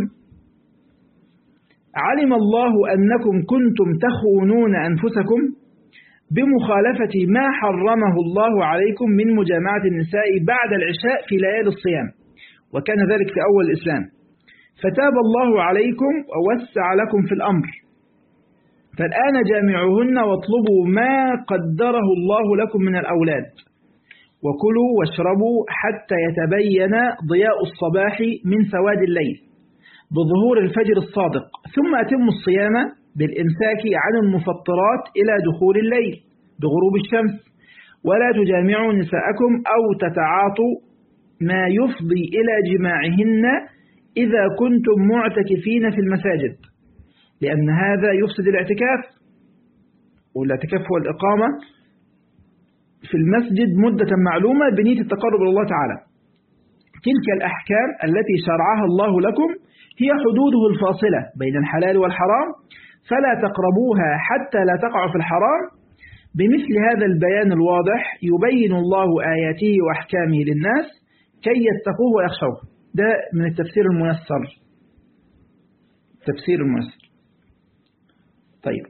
علم الله أنكم كنتم تخونون أنفسكم بمخالفة ما حرمه الله عليكم من مجامعة النساء بعد العشاء في ليالي الصيام وكان ذلك في أول الإسلام فتاب الله عليكم ووسع لكم في الأمر فالآن جامعوهن واطلبوا ما قدره الله لكم من الأولاد وكلوا واشربوا حتى يتبين ضياء الصباح من سواد الليل بظهور الفجر الصادق ثم أتموا الصيام بالإمساك عن المفطرات إلى دخول الليل بغروب الشمس ولا تجامعوا نساءكم أو تتعاطوا ما يفضي إلى جماعهن إذا كنتم معتكفين في المساجد لأن هذا يفسد الاعتكاف والاعتكاف هو الإقامة في المسجد مدة معلومة بنية التقرب إلى الله تعالى تلك الأحكام التي شرعها الله لكم هي حدوده الفاصلة بين الحلال والحرام فلا تقربوها حتى لا تقعوا في الحرام بمثل هذا البيان الواضح يبين الله آياته وأحكامه للناس كي يتقوه ويخشوه ده من التفسير الميسر تفسير الميسر طيب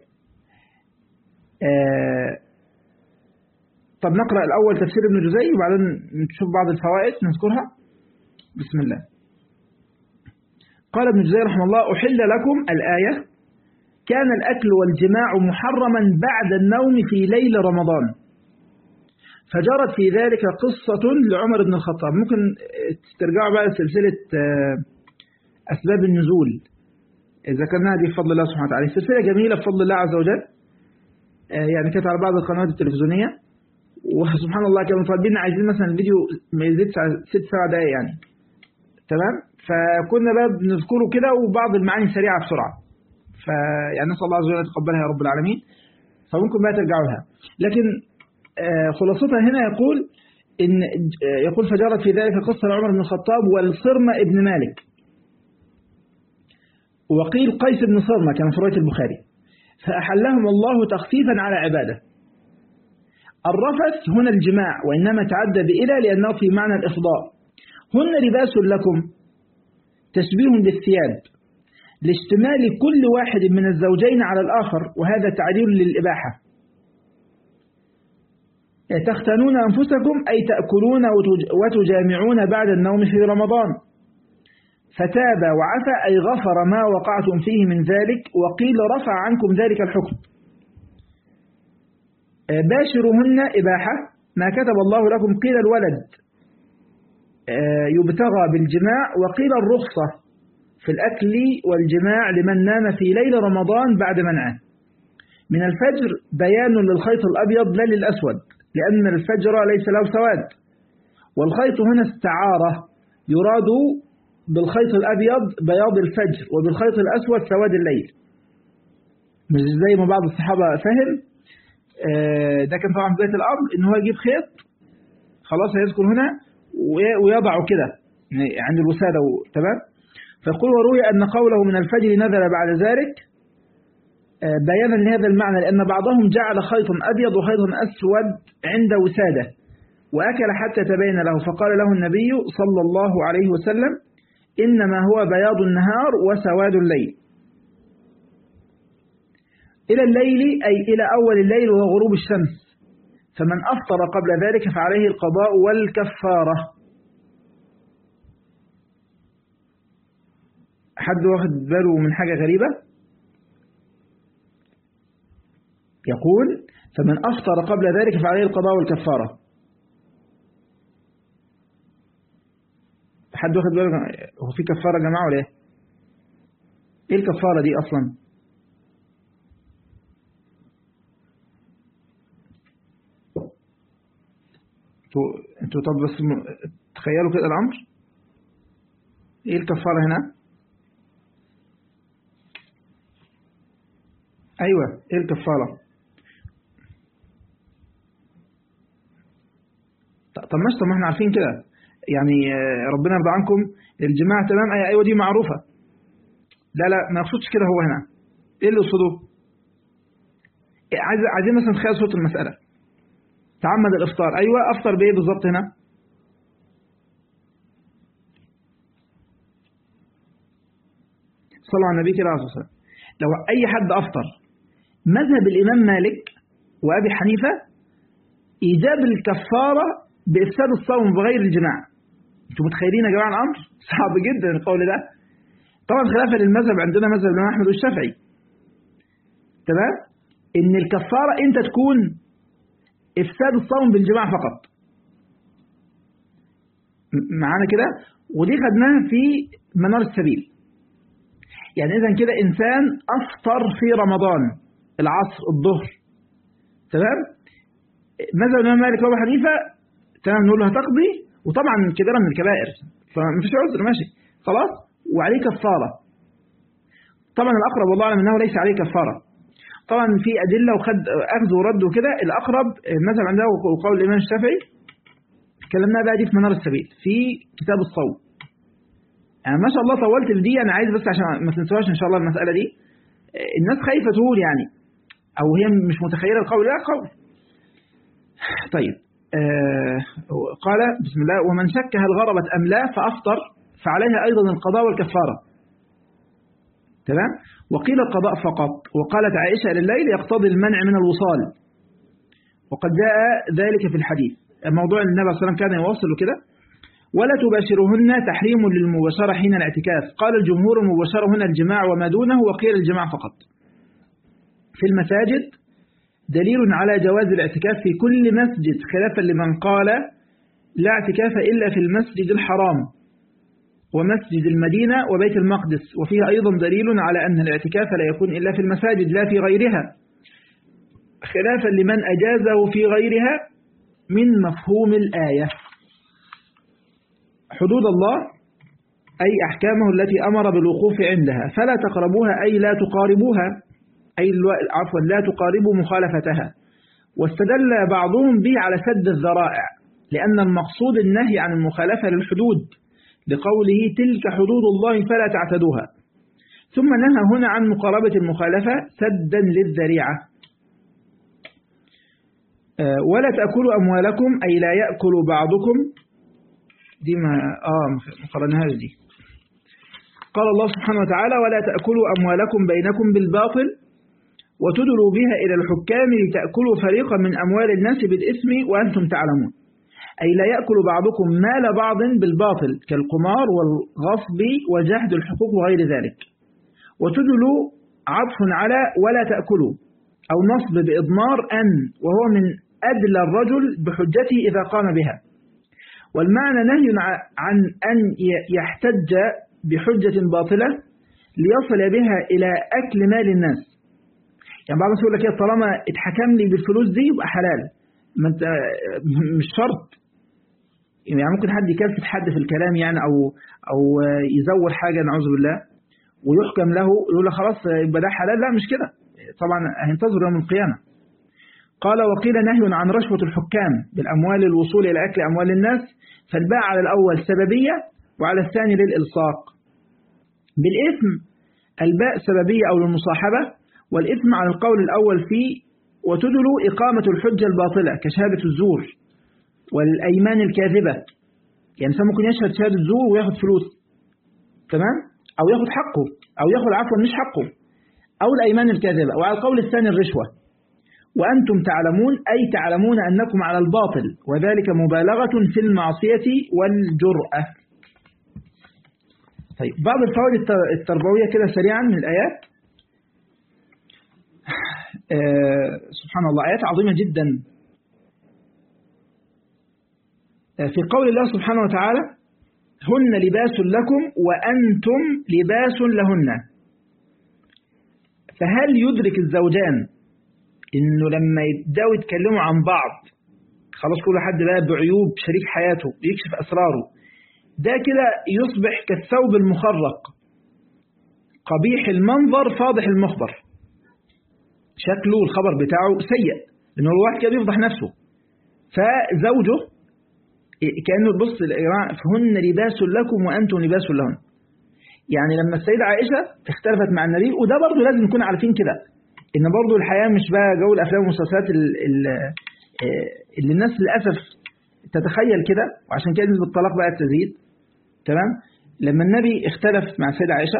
آه طب نقرأ الأول تفسير ابن جزي وبعدين نشوف بعض الفوائد نذكرها بسم الله قال ابن جزي رحمه الله أحل لكم الآية كان الأكل والجماع محرما بعد النوم في ليل رمضان فجرت في ذلك قصة لعمر بن الخطاب ممكن ترجعوا بقى سلسلة أسباب النزول ذكرناها دي بفضل الله سبحانه وتعالى سلسلة جميلة بفضل الله عز وجل يعني كانت على بعض القنوات التلفزيونية وسبحان الله كانوا طالبين عايزين مثلا الفيديو ما يزيدش على ست سبع دقايق يعني تمام فكنا بقى بنذكره كده وبعض المعاني سريعة بسرعة فيعني نسأل الله عز وجل يتقبلها يا رب العالمين فممكن بقى ترجعوا لها لكن خلاصتها هنا يقول إن يقول فجرت في ذلك قصة لعمر بن الخطاب والصرمة ابن مالك وقيل قيس بن صرمة كان في رواية البخاري فأحلهم الله تخفيفا على عباده الرفث هنا الجماع وإنما تعدى بإلى لأنه في معنى الإفضاء هن لباس لكم تشبيه بالثياب لاشتمال كل واحد من الزوجين على الآخر وهذا تعديل للإباحة تختنون أنفسكم أي تأكلون وتجامعون بعد النوم في رمضان فتاب وعفى أي غفر ما وقعتم فيه من ذلك وقيل رفع عنكم ذلك الحكم باشرهن إباحة ما كتب الله لكم قيل الولد يبتغى بالجماع وقيل الرخصة في الأكل والجماع لمن نام في ليل رمضان بعد منعه من الفجر بيان للخيط الأبيض لا للأسود لأن الفجر ليس له سواد والخيط هنا استعارة يراد بالخيط الأبيض بياض الفجر وبالخيط الأسود سواد الليل مش زي ما بعض الصحابة فهم ده كان طبعا بداية الأمر إن هو يجيب خيط خلاص هيذكر هنا ويضعه كده عند الوسادة تمام فيقول وروي أن قوله من الفجر نزل بعد ذلك بيانا لهذا المعنى لأن بعضهم جعل خيطا أبيض وخيطا أسود عند وسادة وأكل حتى تبين له فقال له النبي صلى الله عليه وسلم إنما هو بياض النهار وسواد الليل إلى الليل أي إلى أول الليل وهو غروب الشمس فمن أفطر قبل ذلك فعليه القضاء والكفارة حد واخد باله من حاجة غريبة يقول فمن أفطر قبل ذلك فعليه القضاء والكفارة حد واخد باله هو في كفارة يا جماعة ولا ايه ايه الكفارة دي اصلا انتوا طب بس تخيلوا كده الامر ايه الكفارة هنا ايوه ايه الكفارة طب ماشي طب ما احنا عارفين كده يعني ربنا يرضى عنكم الجماعة تمام أي أيوة دي معروفة لا لا ما يقصدش كده هو هنا إيه اللي يقصده عايز عايزين مثلا نتخيل صوت المسألة تعمد الإفطار أيوة أفطر بإيه بالظبط هنا صلوا على النبي كده عليه الصلاة لو أي حد أفطر مذهب الإمام مالك وأبي حنيفة إيجاب الكفارة بإفساد الصوم بغير الجماع انتوا متخيلين يا جماعة الأمر صعب جدا القول ده طبعا خلافا للمذهب عندنا مذهب الإمام أحمد والشافعي تمام ان الكفارة انت تكون افساد الصوم بالجماع فقط معانا كده ودي خدناها في منار السبيل يعني اذا كده انسان افطر في رمضان العصر الظهر تمام ماذا الامام مالك وابو حنيفه تمام نقول له هتقضي وطبعا كبيره من الكبائر فمفيش عذر ماشي خلاص وعليه كفاره طبعا الاقرب والله اعلم انه ليس عليه كفاره طبعا في ادله وخد اخذ ورد وكده الاقرب المذهب عندنا وقول الامام الشافعي اتكلمنا بقى دي في منار السبيل في كتاب الصوم يعني ما شاء الله طولت في دي انا عايز بس عشان ما تنسوهاش ان شاء الله المساله دي الناس خايفه تقول يعني او هي مش متخيله القول لا قول طيب آه قال بسم الله ومن شك هل غربت ام لا فافطر فعليها ايضا القضاء والكفاره تمام وقيل القضاء فقط وقالت عائشه لليل يقتضي المنع من الوصال وقد جاء ذلك في الحديث موضوع النبي صلى الله عليه وسلم كان يواصل كده ولا تباشرهن تحريم للمباشرة حين الاعتكاف قال الجمهور المباشرة هنا الجماع وما دونه وقيل الجماع فقط في المساجد دليل على جواز الاعتكاف في كل مسجد خلافا لمن قال لا اعتكاف إلا في المسجد الحرام ومسجد المدينة وبيت المقدس وفيها أيضا دليل على أن الاعتكاف لا يكون إلا في المساجد لا في غيرها خلافا لمن أجازه في غيرها من مفهوم الآية حدود الله أي أحكامه التي أمر بالوقوف عندها فلا تقربوها أي لا تقاربوها أي عفوا لا تقاربوا مخالفتها واستدل بعضهم به على سد الذرائع لأن المقصود النهي عن المخالفة للحدود لقوله تلك حدود الله فلا تعتدوها ثم نهى هنا عن مقاربة المخالفة سدا للذريعة ولا تأكلوا أموالكم أي لا يأكل بعضكم دي ما آه ما قرناهاش دي قال الله سبحانه وتعالى ولا تأكلوا أموالكم بينكم بالباطل وتدلوا بها إلى الحكام لتأكلوا فريقا من أموال الناس بالإثم وأنتم تعلمون أي لا يأكل بعضكم مال بعض بالباطل كالقمار والغصب وجهد الحقوق وغير ذلك وتدلوا عطف على ولا تأكلوا أو نصب بإضمار أن وهو من أدلى الرجل بحجته إذا قام بها والمعنى نهي عن أن يحتج بحجة باطلة ليصل بها إلى أكل مال الناس يعني بعض الناس يقول لك طالما اتحكم لي بالفلوس دي يبقى حلال ما انت مش شرط يعني ممكن حد يكلف حد في الكلام يعني أو أو يزور حاجة نعوذ بالله ويحكم له يقول له خلاص يبقى ده حلال لا مش كده طبعا هينتظر يوم القيامة قال وقيل نهي عن رشوة الحكام بالأموال الوصول إلى أكل أموال الناس فالباء على الأول سببية وعلى الثاني للإلصاق بالإثم الباء سببية أو للمصاحبة والإثم على القول الأول فيه وتدلوا إقامة الحجة الباطلة كشهادة الزور والأيمان الكاذبة يعني إنسان ممكن يشهد شهادة زور وياخد فلوس تمام أو ياخد حقه أو ياخد عفوا مش حقه أو الأيمان الكاذبة وعلى القول الثاني الرشوة وأنتم تعلمون أي تعلمون أنكم على الباطل وذلك مبالغة في المعصية والجرأة طيب بعض الفوائد التربوية كده سريعا من الآيات آه سبحان الله آيات عظيمة جدا آه في قول الله سبحانه وتعالى هن لباس لكم وأنتم لباس لهن فهل يدرك الزوجان انه لما يبداوا يتكلموا عن بعض خلاص كل حد بقى بعيوب شريك حياته يكشف اسراره ده كده يصبح كالثوب المخرق قبيح المنظر فاضح المخبر شكله الخبر بتاعه سيء لانه الواحد كده بيفضح نفسه فزوجه كانه بص فهن لباس لكم وانتم لباس لهن يعني لما السيدة عائشة اختلفت مع النبي وده برضه لازم نكون عارفين كده ان برضه الحياة مش بقى جو الافلام والمسلسلات اللي الناس للاسف تتخيل كده وعشان كده نسبة الطلاق بقى تزيد تمام لما النبي اختلف مع السيدة عائشة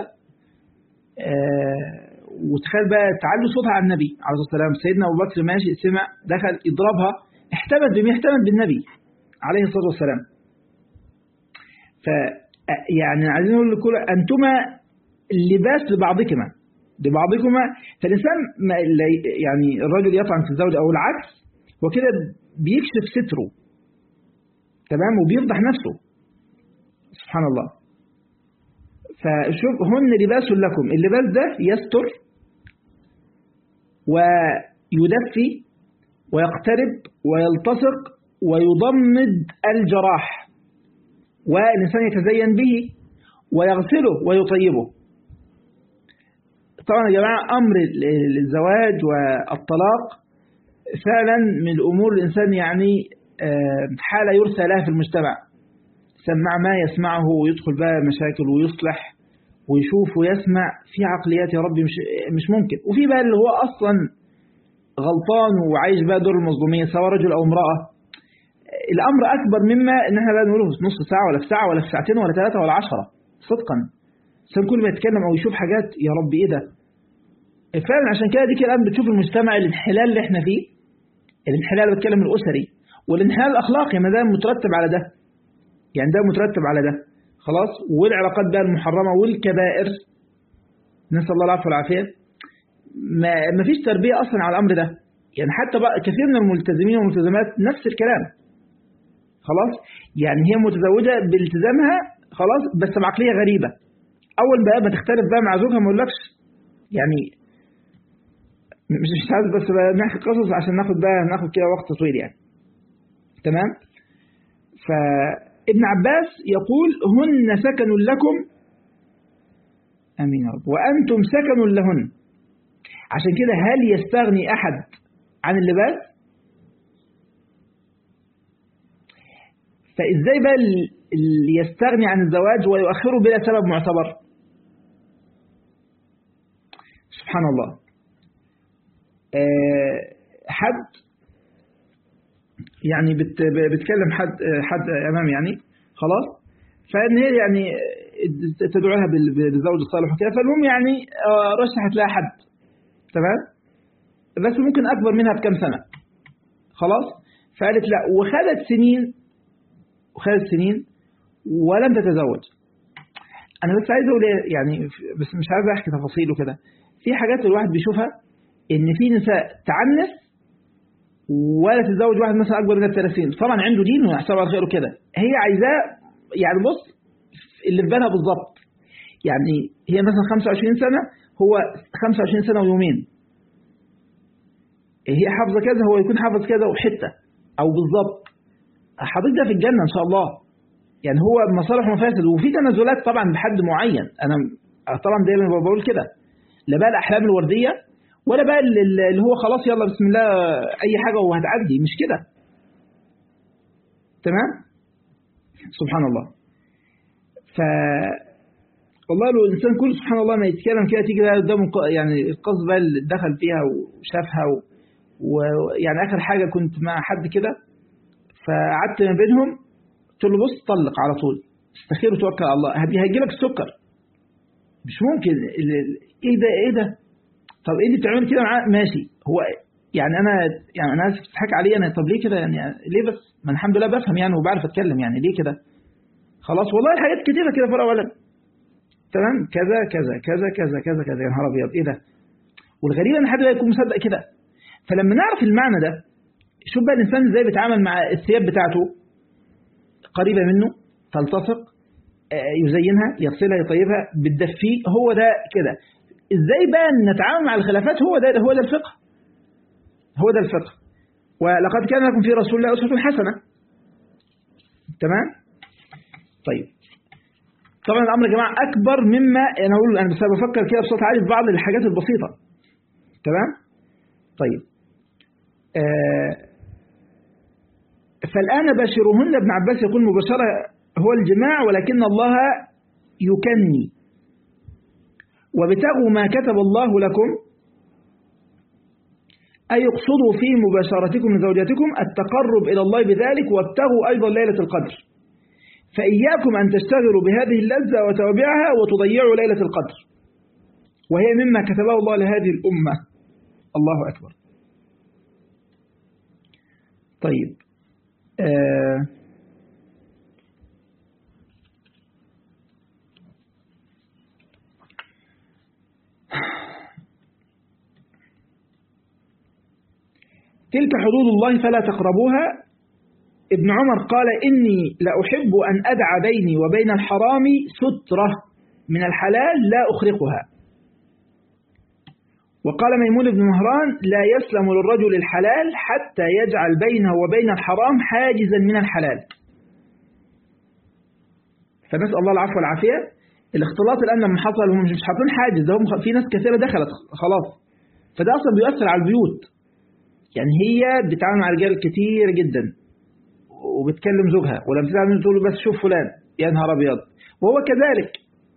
وتخيل بقى تعلي صوتها على النبي عليه الصلاة والسلام سيدنا أبو بكر ماشي سمع دخل يضربها احتمت بما احتمت بالنبي عليه الصلاة والسلام ف يعني عايزين نقول لكل أنتما لباس لبعضكما ببعضكما فالإنسان ما يعني الرجل يطعن في الزوج أو العكس هو كده بيكشف ستره تمام وبيفضح نفسه سبحان الله فشوف هن لباس لكم اللباس ده يستر ويدفي ويقترب ويلتصق ويضمد الجراح والإنسان يتزين به ويغسله ويطيبه طبعا يا جماعة أمر الزواج والطلاق فعلا من الأمور الإنسان يعني حالة يرثى لها في المجتمع سمع ما يسمعه ويدخل بقى مشاكل ويصلح ويشوف ويسمع في عقليات يا ربي مش, مش ممكن وفي بقى اللي هو أصلا غلطان وعايش بقى دور المظلومية سواء رجل أو امرأة الأمر أكبر مما إن احنا بقى نقوله في نص ساعة ولا في ساعة ولا في ساعتين ولا ثلاثة ولا عشرة صدقا الإنسان كل ما يتكلم أو يشوف حاجات يا رب إيه ده فعلا عشان كده دي الآن بتشوف المجتمع الانحلال اللي احنا فيه الانحلال بتكلم الأسري والانحلال الأخلاقي ما ده مترتب على ده يعني ده مترتب على ده خلاص والعلاقات بقى المحرمة والكبائر نسأل الله العفو والعافية ما فيش تربية أصلا على الأمر ده يعني حتى بقى كثير من الملتزمين والملتزمات نفس الكلام خلاص يعني هي متزوجة بالتزامها خلاص بس بعقلية غريبة أول بقى ما تختلف بقى مع زوجها ما اقولكش يعني مش مش عايز بس بقى نحكي قصص عشان ناخد بقى ناخد كده وقت طويل يعني تمام فابن عباس يقول هن سكن لكم امين يا رب وانتم سكن لهن عشان كده هل يستغني احد عن اللباس فازاي بقى اللي يستغني عن الزواج ويؤخره بلا سبب معتبر سبحان الله حد يعني بت بتكلم حد حد امام يعني خلاص فان هي يعني تدعو لها بالزوج الصالح وكده فالمهم يعني رشحت لها حد تمام بس ممكن اكبر منها بكم سنه خلاص فقالت لا وخدت سنين وخدت سنين ولم تتزوج انا بس عايز اقول يعني بس مش عايز احكي تفاصيل وكده في حاجات الواحد بيشوفها ان في نساء تعنف ولا تتزوج واحد مثلا اكبر من 30 طبعا عنده دين ويحسبها على خير وكده هي عايزاه يعني بص اللي في بالها بالظبط يعني هي مثلا 25 سنه هو 25 سنه ويومين هي حافظه كذا هو يكون حافظ كذا وحته او بالظبط حضرتك ده في الجنه ان شاء الله يعني هو مصالح ومفاسد وفي تنازلات طبعا بحد معين انا طبعا دايما بقول كده لا بقى الاحلام الورديه ولا بقى اللي هو خلاص يلا بسم الله اي حاجه وهتعدي مش كده تمام سبحان الله ف والله لو الانسان كله سبحان الله ما يتكلم كده تيجي بقى قدامه يعني القصد بقى اللي دخل فيها وشافها ويعني اخر حاجه كنت مع حد كده فقعدت ما بينهم قلت له بص طلق على طول استخير وتوكل على الله هيجي لك السكر مش ممكن ايه ده ايه ده طب ايه اللي بتعمل كده معاه ماشي هو يعني انا يعني انا اسف تضحك عليا انا طب ليه كده يعني ليه بس ما الحمد لله بفهم يعني وبعرف اتكلم يعني ليه كده خلاص والله حاجات كتيره كده فرق ولد تمام كذا كذا كذا كذا كذا كذا يا نهار ابيض ايه ده والغريب ان حد يكون مصدق كده فلما نعرف المعنى ده شوف بقى الانسان ازاي بيتعامل مع الثياب بتاعته قريبه منه تلتصق يزينها يغسلها يطيبها بتدفيه هو ده كده ازاي بقى نتعامل مع الخلافات هو ده هو ده الفقه هو ده الفقه ولقد كان لكم في رسول الله اسوه حسنه تمام طيب طبعا الامر يا جماعه اكبر مما انا اقول انا بس بفكر كده بصوت عالي في بعض الحاجات البسيطه تمام طيب آه فالان باشرهن ابن عباس يقول مباشره هو الجماع ولكن الله يكني وابتغوا ما كتب الله لكم أي اقصدوا في مباشرتكم لزوجاتكم التقرب إلى الله بذلك وابتغوا أيضا ليلة القدر فإياكم أن تشتغلوا بهذه اللذة وتوابعها وتضيعوا ليلة القدر وهي مما كتبه الله لهذه الأمة الله أكبر طيب آه تلك حدود الله فلا تقربوها ابن عمر قال إني لأحب أن أدع بيني وبين الحرام سترة من الحلال لا أخرقها وقال ميمون بن مهران لا يسلم للرجل الحلال حتى يجعل بينه وبين الحرام حاجزا من الحلال فنسأل الله العفو والعافية الاختلاط الآن لما حصل هم مش حاطين حاجز ده هم في ناس كثيرة دخلت خلاص فده أصلا بيؤثر على البيوت يعني هي بتتعامل مع رجال كتير جدا وبتكلم زوجها ولما تتعامل تقول له بس شوف فلان يا نهار أبيض وهو كذلك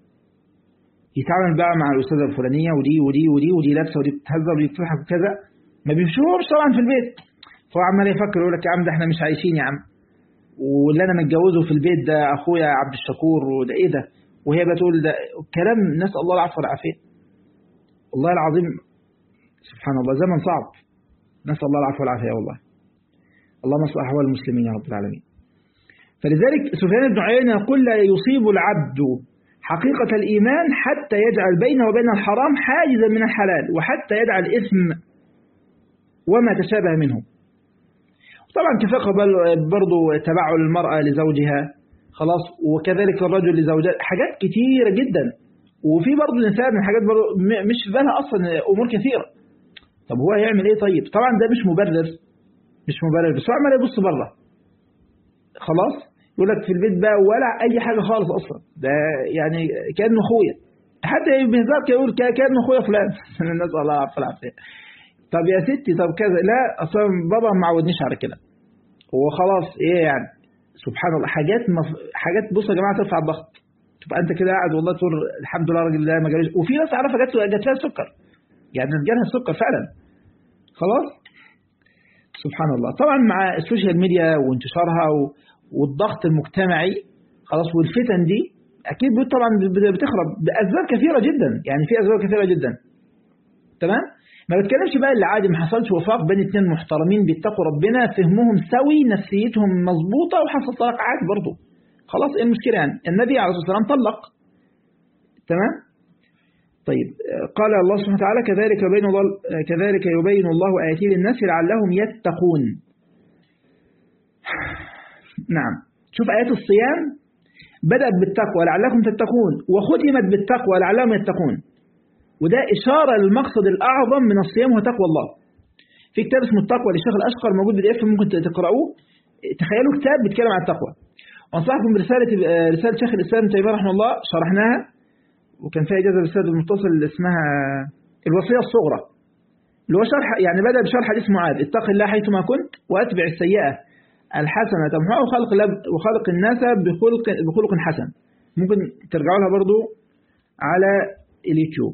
يتعامل بقى مع الأستاذة الفلانية ودي ودي ودي ودي لابسة ودي بتهزر ودي بتضحك وكذا ما بيمشوهمش طبعا في البيت فهو عمال يفكر يقول لك يا عم ده احنا مش عايشين يا عم واللي انا متجوزه في البيت ده اخويا عبد الشكور وده ايه ده وهي بتقول ده كلام نسال الله العفو والعافيه والله العظيم سبحان الله زمن صعب نسال الله العفو والعافيه والله اللهم اصلح احوال المسلمين يا رب العالمين فلذلك سفيان بن عيينه يقول لا يصيب العبد حقيقة الإيمان حتى يجعل بينه وبين الحرام حاجزا من الحلال وحتى يدع الإثم وما تشابه منه طبعا كفقه برضو تبعل المرأة لزوجها خلاص وكذلك الرجل لزوجها حاجات كتيرة جدا وفي برضو الإنسان من حاجات برضو مش في بالها أصلا أمور كثيرة طب هو هيعمل إيه طيب طبعا ده مش مبرر مش مبرر بس هو عمال يبص بره خلاص يقول لك في البيت بقى ولا أي حاجة خالص أصلا ده يعني كأنه أخويا حتى بهزار كده يقول كأنه أخويا فلان نسأل الله العافية طب يا ستي طب كذا لا اصلا بابا ما عودنيش على كده هو خلاص ايه يعني سبحان الله حاجات مف... حاجات بصوا يا جماعه ترفع الضغط تبقى انت كده قاعد والله تقول الحمد لله الراجل ده ما جالوش وفي ناس عارفه جات جات لها السكر يعني جالها السكر فعلا خلاص سبحان الله طبعا مع السوشيال ميديا وانتشارها و... والضغط المجتمعي خلاص والفتن دي اكيد طبعا بتخرب باسباب كثيره جدا يعني في اسباب كثيره جدا تمام ما بتكلمش بقى اللي عادي ما حصلش وفاق بين اتنين محترمين بيتقوا ربنا فهمهم سوي نفسيتهم مظبوطة وحصل طلاق عادي برضه خلاص ايه المشكلة يعني النبي عليه الصلاة والسلام طلق تمام طيب قال الله سبحانه وتعالى كذلك يبين الله كذلك يبين الله آياته للناس لعلهم يتقون نعم شوف آيات الصيام بدأت بالتقوى لعلكم تتقون وختمت بالتقوى لعلهم يتقون وده إشارة للمقصد الأعظم من الصيام هو تقوى الله في كتاب اسمه التقوى للشيخ الأشقر موجود بي دي اف ممكن تقرأوه تخيلوا كتاب بيتكلم عن التقوى وأنصحكم برسالة رسالة شيخ الإسلام ابن تيمية رحمه الله شرحناها وكان فيها إجازة بالسيد المتصل اللي اسمها الوصية الصغرى اللي هو شرح يعني بدأ بشرح حديث معاذ اتق الله حيثما كنت وأتبع السيئة الحسنة تمحوها وخلق وخلق الناس بخلق بخلق حسن ممكن ترجعوا لها برضو على اليوتيوب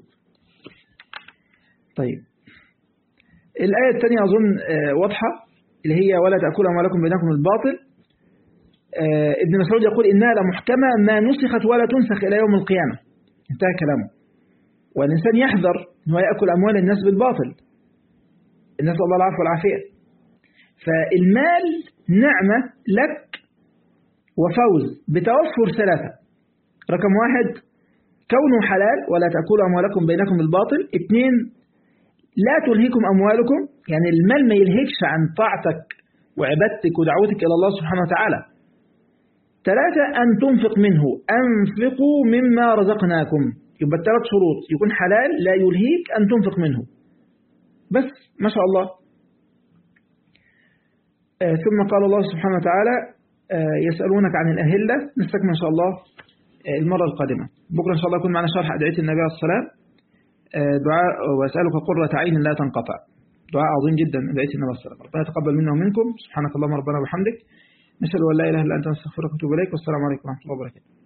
طيب الآية الثانية أظن واضحة اللي هي ولا تأكلوا أموالكم بينكم الباطل ابن مسعود يقول إنها لمحكمة ما نسخت ولا تنسخ إلى يوم القيامة انتهى كلامه والإنسان يحذر أنه يأكل أموال الناس بالباطل نسأل الله العفو والعافية فالمال نعمة لك وفوز بتوفر ثلاثة رقم واحد كونه حلال ولا تأكلوا أموالكم بينكم بالباطل اثنين لا تلهيكم أموالكم يعني المال ما يلهكش عن طاعتك وعبادتك ودعوتك إلى الله سبحانه وتعالى ثلاثة أن تنفق منه أنفقوا مما رزقناكم يبقى الثلاث شروط يكون حلال لا يلهيك أن تنفق منه بس ما شاء الله آه ثم قال الله سبحانه وتعالى آه يسألونك عن الأهلة نستكمل إن شاء الله آه المرة القادمة بكرة إن شاء الله يكون معنا شرح أدعية النبي عليه الصلاة دعاء وأسألك قرة عين لا تنقطع دعاء عظيم جدا أدعية النبي عليه الصلاة ربنا يتقبل منا ومنكم سبحانك اللهم ربنا وبحمدك نسأل أن لا إله إلا أنت نستغفرك ونتوب إليك والسلام عليكم ورحمة الله وبركاته